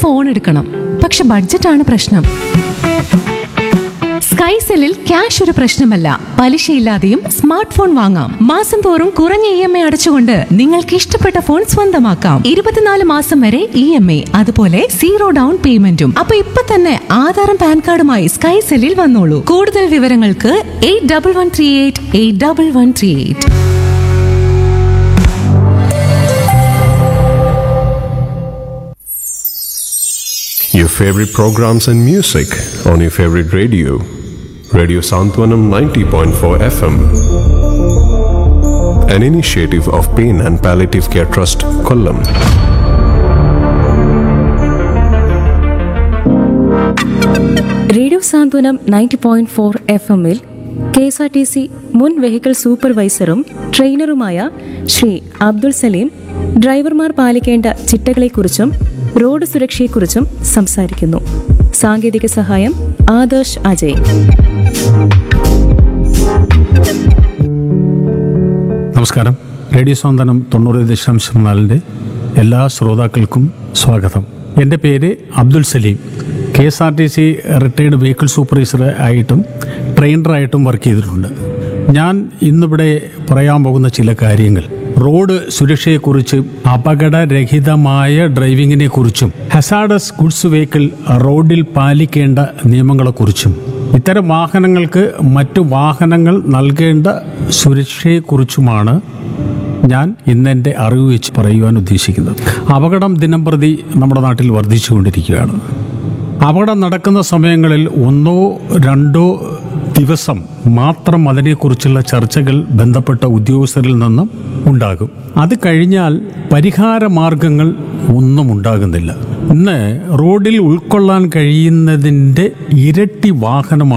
Phone എടുക്കണം പക്ഷെ ബഡ്ജറ്റാണ് പ്രശ്നം സ്കൈസെല്ലിൽ ക്യാഷ് ഒരു പ്രശ്നമല്ല പലിശയില്ലാതെയും സ്മാർട്ട് ഫോൺ വാങ്ങാം മാസം തോറും കുറഞ്ഞ ഇ എം ഐ അടച്ചുകൊണ്ട് നിങ്ങൾക്ക് ഇഷ്ടപ്പെട്ട ഫോൺ സ്വന്തമാക്കാം ഇരുപത്തിനാല് മാസം വരെ ഇ എം ഐ അതുപോലെ സീറോ ഡൗൺ പേയ്മെന്റും അപ്പൊ ഇപ്പൊ തന്നെ ആധാറും പാൻ കാർഡുമായി സ്കൈസെല്ലിൽ വന്നോളൂ കൂടുതൽ വിവരങ്ങൾക്ക് eight double one three eight eight double one three eight Your favorite programs and music on your favorite radio. Radio Santwanam 90.4 FM. An initiative of Pain and Palliative Care Trust, Kollam. Radio Santhwanam ninety point four F എമ്മിൽ K S R T C മുൻ vehicle സൂപ്പർവൈസറും ട്രെയിനറുമായ ശ്രീ അബ്ദുൾ സലീം ഡ്രൈവർമാർ പാലിക്കേണ്ട ചിട്ടകളെക്കുറിച്ചും road സുരക്ഷയെക്കുറിച്ചും സംസാരിക്കുന്നു സാങ്കേതിക സഹായം ആദർശ് അജയ് നമസ്കാരം റേഡിയോ സ്വാന്തനം തൊണ്ണൂറ് ദശാംശം നാലിൻ്റെ എല്ലാ ശ്രോതാക്കൾക്കും സ്വാഗതം എൻ്റെ പേര് Abdul Salim K S R T C retired vehicle supervisor ആയിട്ടും ട്രെയിനറായിട്ടും വർക്ക് ചെയ്തിട്ടുണ്ട് ഞാൻ ഇന്നിവിടെ പറയാൻ പോകുന്ന ചില കാര്യങ്ങൾ റോഡ് സുരക്ഷയെക്കുറിച്ചും അപകടരഹിതമായ ഡ്രൈവിങ്ങിനെ കുറിച്ചും ഹസാഡസ് ഗുഡ്സ് വെഹിക്കിൾ റോഡിൽ പാലിക്കേണ്ട നിയമങ്ങളെക്കുറിച്ചും ഇത്തരം വാഹനങ്ങൾക്ക് മറ്റു വാഹനങ്ങൾ നൽകേണ്ട സുരക്ഷയെക്കുറിച്ചുമാണ് ഞാൻ ഇന്നെൻ്റെ അറിവ് വെച്ച് പറയുവാൻ ഉദ്ദേശിക്കുന്നത് അപകടം ദിനംപ്രതി നമ്മുടെ നാട്ടിൽ വർദ്ധിച്ചുകൊണ്ടിരിക്കുകയാണ് അപകടം നടക്കുന്ന സമയങ്ങളിൽ ഒന്നോ രണ്ടോ ദിവസം മാത്രം അതിനെക്കുറിച്ചുള്ള ചർച്ചകൾ ബന്ധപ്പെട്ട ഉദ്യോഗസ്ഥരിൽ നിന്നും ഉണ്ടാകും അത് കഴിഞ്ഞാൽ പരിഹാര മാർഗങ്ങൾ ഒന്നും ഉണ്ടാകുന്നില്ല ഇന്ന് റോഡിൽ ഉൾക്കൊള്ളാൻ കഴിയുന്നതിൻ്റെ ഇരട്ടി വാഹനമാണ്